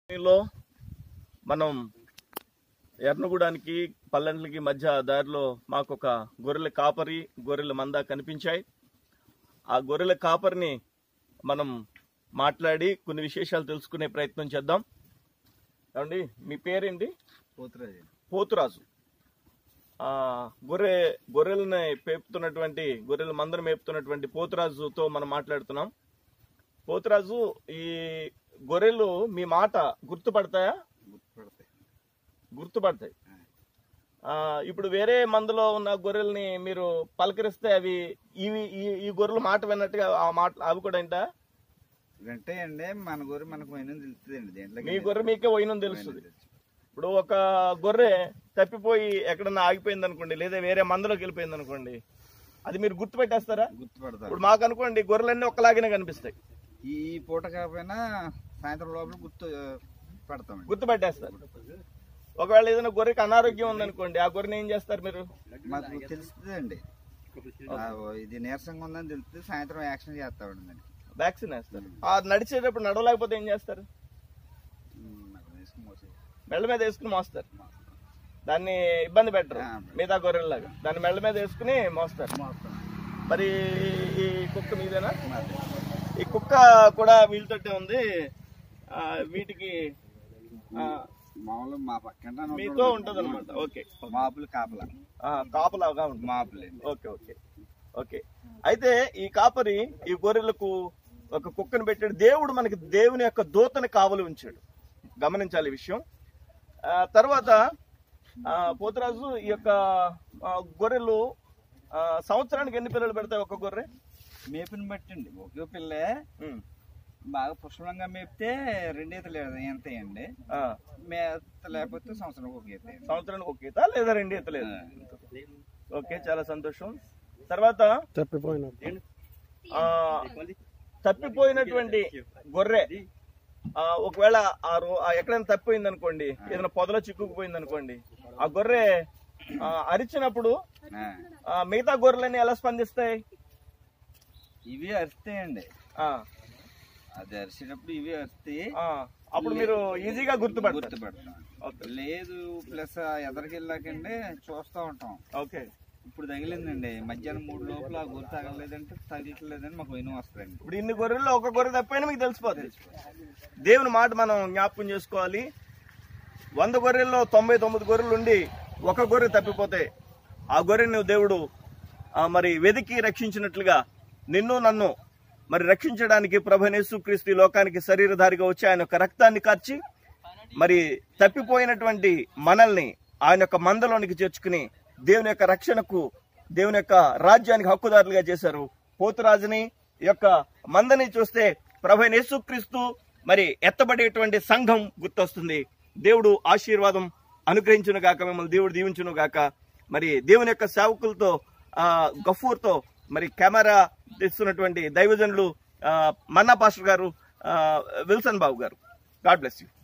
లో మనం ఎర్నగూడానికి పల్లెండ్లకి మధ్య దారిలో మాకు ఒక గొర్రెల కాపరి గొర్రెల మంద కనిపించాయి ఆ గొర్రెల కాపరిని మనం మాట్లాడి కొన్ని విశేషాలు తెలుసుకునే ప్రయత్నం చేద్దాం ఏమండి మీ పేరేంటి పోతురాజు పోతురాజు ఆ గొర్రె గొర్రెలని మేపుతున్నటువంటి గొర్రెల మందను మేపుతున్నటువంటి పోతురాజుతో మనం మాట్లాడుతున్నాం పోతురాజు ఈ గొర్రెలు మీ మాట గుర్తుపడతాయా గుర్తుపడతాయి గుర్తుపడతాయి ఆ, ఇప్పుడు వేరే మందులో ఉన్న గొర్రెల్ని మీరు పలకరిస్తే అవి ఇవి ఈ- ఈ గొర్రెలు మాట విన్నట్టుగా ఆ మాట అవి కూడా ఏంటా వింటాయండి మన గొర్రె మనకు పోయిన తెలుస్తుందండి దేంట్లో మీ గొర్రె మీకే పోయిన తెలుస్తుంది ఇప్పుడు ఒక గొర్రె తప్పిపోయి ఎక్కడన్నా ఆగిపోయింది అనుకోండి లేదా వేరే మందలోకి వెళ్ళిపోయింది అనుకోండి అది మీరు గుర్తుపెట్టేస్తారా గుర్తుపడతారు ఇప్పుడు మాకు అనుకోండి గొర్రెలన్నీ ఒక్కలాగానే కనిపిస్తాయి ఈ ఈ పూట కాకపోయినా సాయంత్రం లోపల గుర్తు ఆ, పెడతామండి గుర్తుపెట్టేస్తారు ఒకవేళ ఏదైనా గొర్రెకి అనారోగ్యం ఉందనుకోండి ఆ గొర్రెని ఏం చేస్తారు మీరు మాకు తెలుస్తుందండి ఆ, ఇది నీరసంగా ఉందని తెలుస్తుంది సాయంత్రం యాక్షన్ చేస్తామండి దానికి వ్యాక్సిన్ వేస్తారు ఆ నడిచేటప్పుడు నడవలేకపోతే ఏం చేస్తారు ఉమ్, నాకు వేసుకుని మోసేది. మెళ్ళ మీద వేసుకుని మోస్తారు దాన్ని ఇబ్బంది పెట్టరు ఆ. మిగతా గొర్రెల్లాగా దాన్ని మెళ్ళ మీద వేసుకుని మోస్తారు మోస్తాం. మరి ఈ కుక్క మీదేనా మాది. ఈ కుక్క కూడా వీళ్ళతోటే ఉంది ఆ, వీటికి ఆ, మామూలు మా పక్కన మీతో ఉంటది అనమాట ఓకే మాపులు కాపలా ఆ, కాపలాగా ఉంటుంది మాపులండి ఓకే ఓకే ఓకే అయితే ఈ కాపరి ఈ గొర్రెలకు ఒక కుక్కను పెట్టాడు దేవుడు మనకి దేవుని యొక్క దూతని కావలి ఉంచాడు గమనించాలి ఈ విషయం ఆ, తర్వాత ఆ, పోతురాజు ఈ యొక్క ఆ, గొర్రెలు ఆ, సంవత్సరానికి ఎన్ని పిల్లలు పెడతాయి ఒక గొర్రె మేపుని బట్టండి ఒకే పిల్లే ఉమ్, బాగా పుష్పలంగా మేపితే రెండు ఈతలు ఎంతయండి ఆ, మేత లేకపోతే సంవత్సరం ఒక ఈత వేయండి. సంవత్సరానికి ఒక ఈత లేదా రెండు ఈత లేదు ఓకే చాలా సంతోషం తర్వాత ఆ, తప్పిపోయినటువంటి గొర్రె ఆ, ఒకవేళ ఆ రో- ఆ ఎక్కడైనా తప్పిపోయింది అనుకోండి ఏదైనా పొదలో చిక్కుకుపోయింది అనుకోండి ఆ గొర్రె ఆ, అరిచినప్పుడు ఆ. ఆ, మిగతా గొర్రెలన్నీ ఎలా స్పందిస్తాయి ఇవి అరుస్తాయండి ఆ, అది అరిచేటప్పుడు ఇవి అరుస్తాయి ఆ, అప్పుడు మీరు ఈజీగా గుర్తుపడతారు గుర్తుపడతాం ఓకే లేదు ప్లస్ ఎదరికి వెళ్ళాకండి చూస్తూ ఉంటాం ఓకే ఇప్పుడు తగిలిందండి మధ్యాహ్నం మూడు లోపల ఆ గుర్తు తగలేదంటే తగలట్లేదని మాకు వినం వస్తుందండి ఇప్పుడు ఇన్ని గొర్రెల్లో ఒక గొర్రె తప్పైనా మీకు తెలిసిపోతుంది దేవుని మాట మనం జ్ఞాపకం చేసుకోవాలి వంద గొర్రెల్లో తొంభై తొమ్మిది గొర్రెలు ఉండి ఒక గొర్రె తప్పిపోతే ఆ గొర్రెను దేవుడు ఆ, మరి వెతికి రక్షించినట్లుగా నిన్ను నన్ను మరి రక్షించడానికి ప్రభనేసు క్రీస్తు ఈ లోకానికి శరీరధారిగా వచ్చి ఆయన యొక్క రక్తాన్ని కార్చి మరి తప్పిపోయినటువంటి మనల్ని ఆయన యొక్క మందలోనికి చేర్చుకుని దేవుని యొక్క రక్షణకు దేవుని యొక్క రాజ్యానికి హక్కుదారులుగా చేశారు పోతురాజుని ఈ యొక్క మందని చూస్తే ప్రభు యేసుక్రీస్తు మరి ఎత్తబడేటువంటి సంఘం గుర్తొస్తుంది దేవుడు ఆశీర్వాదం అనుగ్రహించును గాక మిమ్మల్ని దేవుడు దీవించును గాక మరి దేవుని యొక్క సేవకులతో ఆ గఫూర్తో మరి కెమెరా తెస్తున్నటువంటి దైవజనులు ఆ, మన్నా పాస్టర్ గారు ఆ, విల్సన్ బాబు గారు గాడ్ బ్లెస్ యూ